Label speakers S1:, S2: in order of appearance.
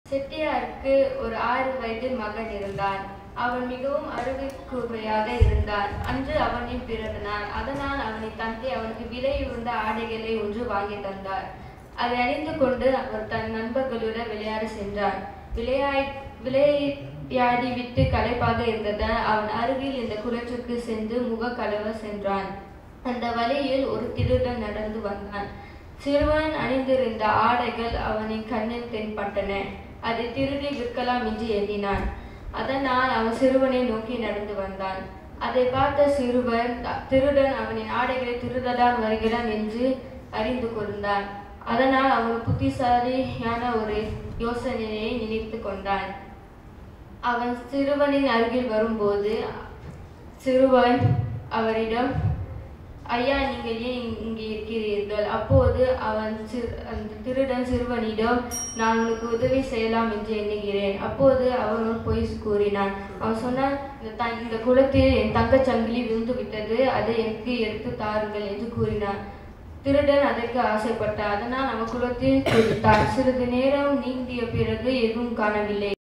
S1: செட்டியாருக்கு ஒரு ஆறு வயது மகன் இருந்தான் அவன் மிகவும் அருவிக்குறையாக இருந்தான் அன்று அவனின் பிறந்த நாள் அதனால் அவனின் தந்தை அவனுக்கு விலையுறந்த ஆடைகளை ஒன்று வாங்கி தந்தார் அதை அணிந்து கொண்டு அவர் தன் நண்பர்களுடன் விளையாட சென்றார் விளையாய் விளையாடி விட்டு களைப்பாக இருந்ததால் அவன் அருகில் இந்த குளத்திற்கு சென்று முக கழுவ சென்றான் அந்த வழியில் ஒரு திருடன் நடந்து வந்தான் சிறுவன் அணிந்திருந்த ஆடைகள் அவனின் கண்ணில் தென்பட்டன அதை திருடி விற்கலாம் என்று எண்ணினான் அதனால் அவன் சிறுவனை நோக்கி நடந்து வந்தான் அதை பார்த்த சிறுவன் த- திருடன் அவனின் ஆடைகளை திருடதான் வருகிறான் என்று அறிந்து கொண்டான் அதனால் அவன் புத்திசாலியான ஒரு யோசனையை நினைத்து கொண்டான் அவன் சிறுவனின் அருகில் வரும்போது சிறுவன் அவரிடம் ஐயா நீங்கள் ஏன் இங்கே இருக்கிறீர்கள் அப்போது அவன் சிறு அந்த திருடன் சிறுவனிடம் நான் உனக்கு உதவி செய்யலாம் என்று எண்ணுகிறேன் அப்போது அவன் ஒரு பொய் கூறினான் அவன் சொன்னான் இந்த த இந்த குளத்தில் என் தங்கச் சங்கிலி விழுந்து விட்டது அதை எனக்கு எடுத்து தாருங்கள் என்று கூறினான் திருடன் அதற்கு ஆசைப்பட்டான் அதனால் அவன் குளத்தில் குதித்தான் சிறிது நேரம் நீந்திய பிறகு எதுவும் காணவில்லை